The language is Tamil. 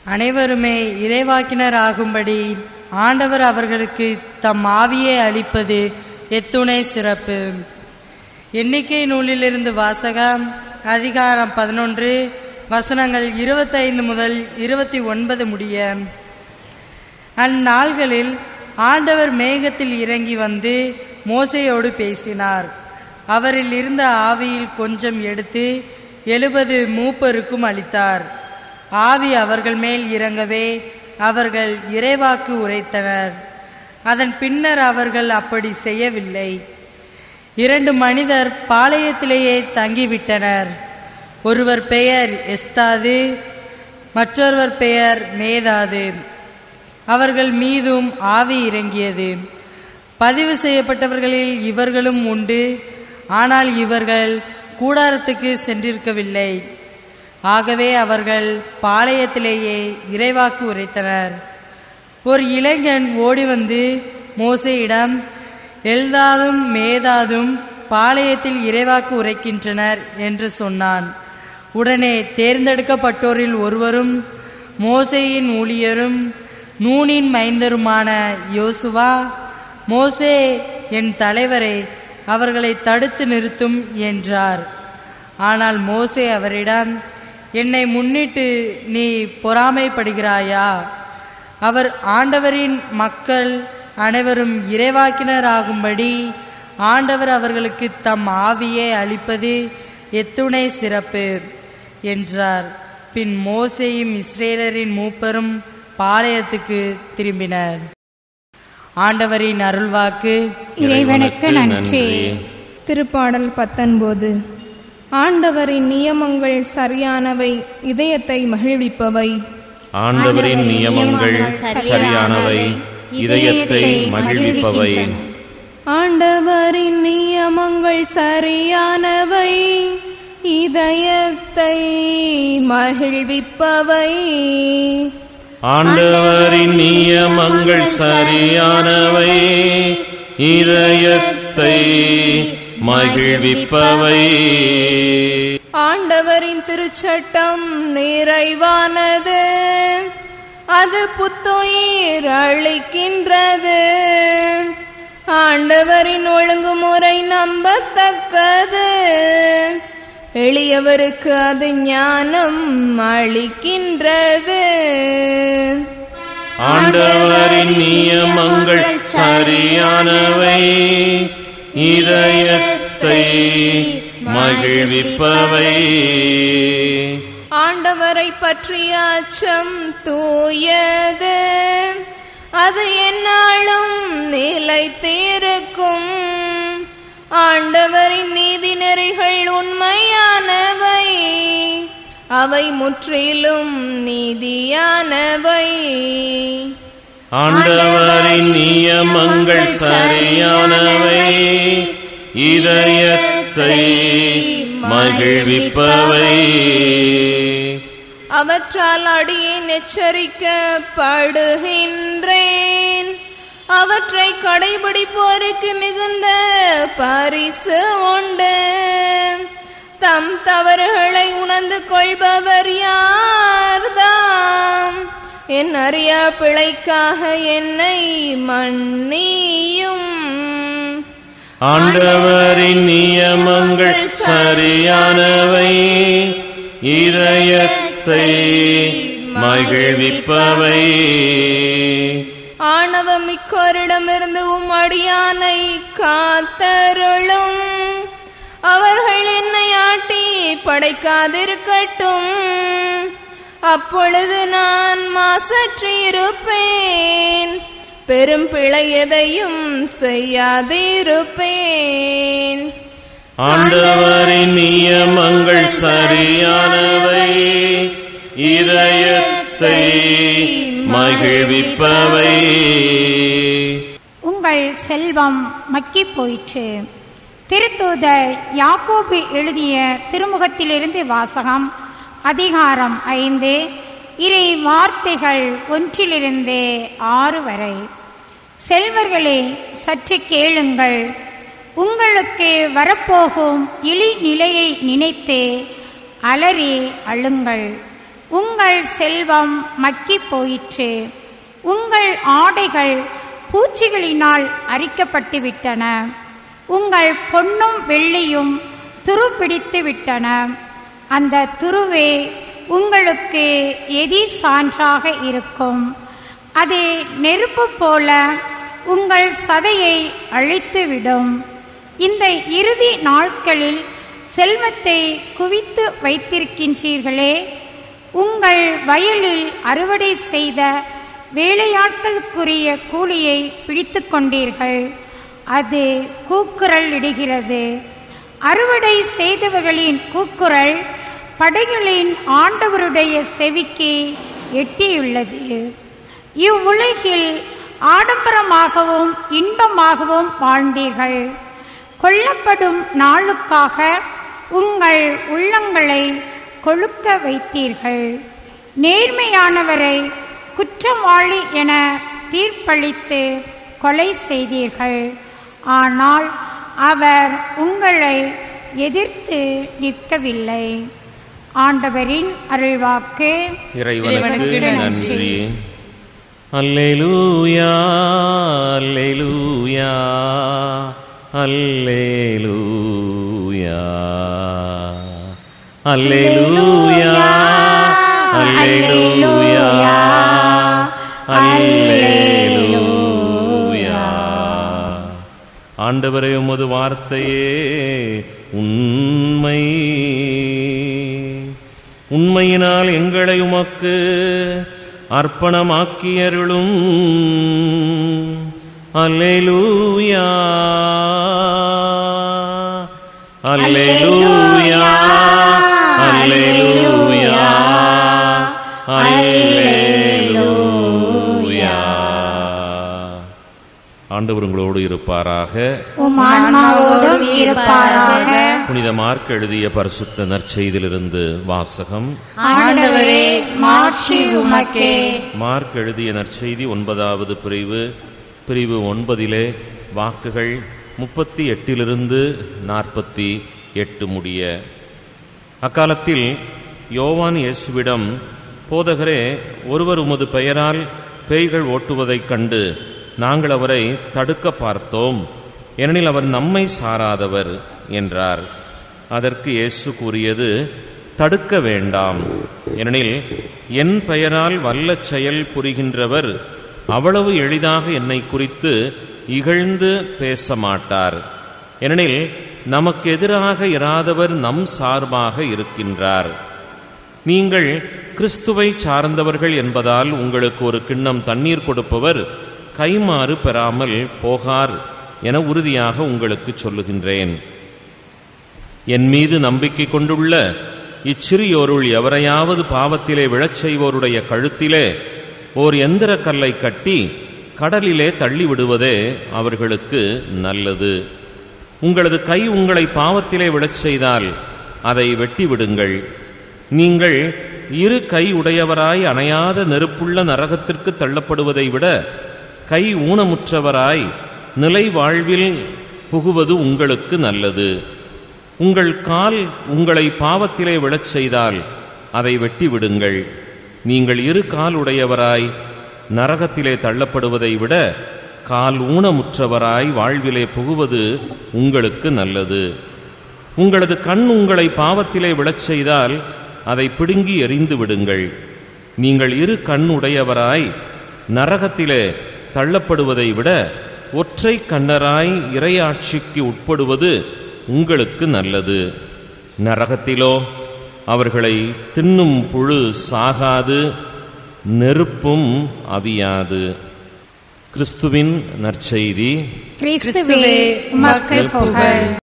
அனைவருமே இறைவாக்கினர் ஆகும்படி ஆண்டவர் அவர்களுக்கு தம் ஆவியை அளிப்பது எத்துணை சிறப்பு எண்ணிக்கை நூலிலிருந்து வாசகம் அதிகாரம் பதினொன்று வசனங்கள் இருபத்தைந்து முதல் இருபத்தி ஒன்பது முடிய அந்நாள்களில் ஆண்டவர் மேகத்தில் இறங்கி வந்து மோசையோடு பேசினார் அவரில் இருந்த ஆவியில் கொஞ்சம் எடுத்து எழுபது மூப்பருக்கும் அளித்தார் ஆவி அவர்கள் மேல் இறங்கவே அவர்கள் இறைவாக்கு உரைத்தனர் அதன் பின்னர் அவர்கள் அப்படி செய்யவில்லை இரண்டு மனிதர் பாளையத்திலேயே தங்கிவிட்டனர் ஒருவர் பெயர் எஸ்தாது மற்றொருவர் பெயர் மேதாது அவர்கள் மீதும் ஆவி இறங்கியது பதிவு செய்யப்பட்டவர்களில் இவர்களும் உண்டு ஆனால் இவர்கள் கூடாரத்துக்கு சென்றிருக்கவில்லை ஆகவே அவர்கள் பாளையத்திலேயே இறைவாக்கு உரைத்தனர் ஒரு இளைஞன் ஓடி வந்து மோசையிடம் எல்தாதும் மேதாதும் பாளையத்தில் இறைவாக்கு உரைக்கின்றனர் என்று சொன்னான் உடனே தேர்ந்தெடுக்கப்பட்டோரில் ஒருவரும் மோசேயின் ஊழியரும் நூனின் மைந்தருமான யோசுவா மோசே என் தலைவரை அவர்களை தடுத்து நிறுத்தும் என்றார் ஆனால் மோசே அவரிடம் என்னை முன்னிட்டு நீ பொறாமைப்படுகிறாயா அவர் ஆண்டவரின் மக்கள் அனைவரும் இறைவாக்கினராகும்படி ஆண்டவர் அவர்களுக்கு தம் ஆவியை அளிப்பது எத்துணை சிறப்பு என்றார் பின் மோசேயும் இஸ்ரேலரின் மூப்பரும் பாளையத்துக்கு திரும்பினர் ஆண்டவரின் அருள்வாக்கு இறைவனுக்கு நன்றி திருப்பாடல் பத்தொன்பது ஆண்டவரின் நியமங்கள் சரியானவை இதயத்தை மகிழ்விப்பவை ஆண்டவரின் நியமங்கள் சரியானவை இதயத்தை மகிழ்விப்பவை ஆண்டவரின் நியமங்கள் சரியானவை இதயத்தை மகிழ்விப்பவை ஆண்டவரின் நியமங்கள் சரியானவை இதயத்தை மகிழ்விப்பவை ஆண்டவரின் திருச்சட்டம் நிறைவானது அது புத்துயிர் அளிக்கின்றது ஆண்டவரின் ஒழுங்குமுறை நம்பத்தக்கது எளியவருக்கு அது ஞானம் அளிக்கின்றது ஆண்டவரின் நியமங்கள் சரியானவை இதயத்தை மகிழ்விப்பவை ஆண்டவரை பற்றிய அச்சம் தூயது அது எந்நாளும் நிலைத்திருக்கும் ஆண்டவரின் நீதி நெறிகள் உண்மையானவை அவை முற்றிலும் நீதியானவை ஆண்டவரின் நியமங்கள் சரியானவை இதயத்தை மகிழ்விப்பவை அவற்றால் அடியேன் எச்சரிக்கப்படுகின்றேன் அவற்றை கடைபிடிப்போருக்கு மிகுந்த பரிசு உண்டு தம் தவறுகளை உணர்ந்து கொள்பவர் யார்தாம் என் அறியா பிழைக்காக என்னை மன்னியும் ஆண்டவரின் நியமங்கள் சரியானவை இதயத்தை மகிழ்விப்பவை ஆணவமிக்கோரிடமிருந்து உம் அடியானை காத்தருளும் அவர்கள் என்னை ஆட்டி படைக்காதிருக்கட்டும் அப்பொழுது நான் மாசற்றிருப்பேன் பெரும் பிழை எதையும் செய்யாதிருப்பேன் ஆண்டவரின் நியமங்கள் சரியானவை இதயத்தை மகிழ்விப்பவை உங்கள் செல்வம் மக்கிப் போயிற்று திருத்தூதர் யாக்கோபு எழுதிய திருமுகத்திலிருந்து வாசகம் அதிகாரம் ஐந்து இறை வார்த்தைகள் ஒன்றிலிருந்து ஆறு வரை செல்வர்களே சற்று கேளுங்கள் உங்களுக்கு வரப்போகும் இழி நிலையை நினைத்து அலறி அழுங்கள் உங்கள் செல்வம் மக்கிப் போயிற்று உங்கள் ஆடைகள் பூச்சிகளினால் அரிக்கப்பட்டு விட்டன உங்கள் பொன்னும் வெள்ளியும் துருப்பிடித்து விட்டன அந்த துருவே உங்களுக்கு எதிர் சான்றாக இருக்கும் அது நெருப்பு போல உங்கள் சதையை அழித்துவிடும் இந்த இறுதி நாட்களில் செல்வத்தை குவித்து வைத்திருக்கின்றீர்களே உங்கள் வயலில் அறுவடை செய்த வேலையாட்களுக்குரிய கூலியை பிடித்து கொண்டீர்கள் அது கூக்குரல் இடுகிறது அறுவடை செய்தவர்களின் கூக்குரல் படைகளின் ஆண்டவருடைய செவிக்கு எட்டியுள்ளது இவ்வுலகில் ஆடம்பரமாகவும் இன்பமாகவும் வாழ்ந்தீர்கள் கொல்லப்படும் நாளுக்காக உங்கள் உள்ளங்களை கொழுக்க வைத்தீர்கள் நேர்மையானவரை குற்றவாளி என தீர்ப்பளித்து கொலை செய்தீர்கள் ஆனால் அவர் உங்களை எதிர்த்து நிற்கவில்லை ஆண்டவரின் அருள்வாக்கு இறைவனுக்கு இறைவனுக்கு நன்றி அல்லேலூயா அல்லேலூயா அல்லேலூயா அல்லேலூயா அல்லேலூயா அல்லேலூயா ஆண்டவரே உமது வார்த்தையே உண்மை உண்மையினால் எங்களை உமக்கு அர்ப்பணமாக்கியருளும் அல்லேலூயா அல்லேலூயா அல்லேலூயா அல்லேலூயா ஆண்டவர் உங்களோடு இருப்பாராக உம் ஆன்மாவோடும் இருப்பாராக புனித மார்க் எழுதிய பரிசுத்த நற்செய்தியிலிருந்து வாசகம் ஆண்டவரே மாட்சி உமக்கே மார்க் எழுதிய நற்செய்தி ஒன்பதாவது பிரிவு பிரிவு ஒன்பதிலே வாக்குகள் முப்பத்தி எட்டிலிருந்து நாற்பத்தி எட்டு முடிய அக்காலத்தில் யோவான் இயேசுவிடம் போதகரே ஒருவர் உமது பெயரால் பேய்கள் ஓட்டுவதைக் கண்டு நாங்கள் அவரை தடுக்க பார்த்தோம் ஏனெனில் அவர் நம்மை சாராதவர் என்றார் அதற்கு இயேசு கூறியது தடுக்க வேண்டாம் ஏனெனில் என் பெயரால் வல்ல செயல் புரிகின்றவர் அவ்வளவு எளிதாக என்னை குறித்து இகழ்ந்து பேச மாட்டார் ஏனெனில் நமக்கு எதிராக இராதவர் நம் சார்பாக இருக்கின்றார் நீங்கள் கிறிஸ்துவை சார்ந்தவர்கள் என்பதால் உங்களுக்கு ஒரு கிண்ணம் தண்ணீர் கொடுப்பவர் கைமாறு பெறாமல் போகார் என உறுதியாக உங்களுக்கு சொல்லுகின்றேன் என் மீது நம்பிக்கை கொண்டுள்ள இச்சிறியோருள் எவரையாவது பாவத்திலே விழச் செய்வோருடைய கழுத்திலே ஓர் எந்திர கல்லை கட்டி கடலிலே தள்ளிவிடுவதே அவர்களுக்கு நல்லது உங்களது கை உங்களை பாவத்திலே விழச் செய்தால் அதை வெட்டி விடுங்கள் நீங்கள் இரு கை உடையவராய் அணையாத நெருப்புள்ள நரகத்திற்கு தள்ளப்படுவதை விட கை ஊனமுற்றவராய் நிலை வாழ்வில் புகுவது உங்களுக்கு நல்லது உங்கள் கால் உங்களை பாவத்திலே விழச் செய்தால் அதை வெட்டி விடுங்கள் நீங்கள் இரு கால் உடையவராய் நரகத்திலே தள்ளப்படுவதை விட கால் ஊனமுற்றவராய் வாழ்விலே புகுவது உங்களுக்கு நல்லது உங்களது கண் உங்களை பாவத்திலே விழச் செய்தால் அதை பிடுங்கி எறிந்து விடுங்கள் நீங்கள் இரு கண் உடையவராய் நரகத்திலே தள்ளப்படுவதை விட ஒற்றை கண்ணராய் இறையாட்சிக்கு உட்படுவது உங்களுக்கு நல்லது நரகத்திலோ அவர்களை தின்னும் புழு சாகாது நெருப்பும் அவியாது கிறிஸ்துவின் நற்செய்தி கிறிஸ்துவே உமக்கு புகழ்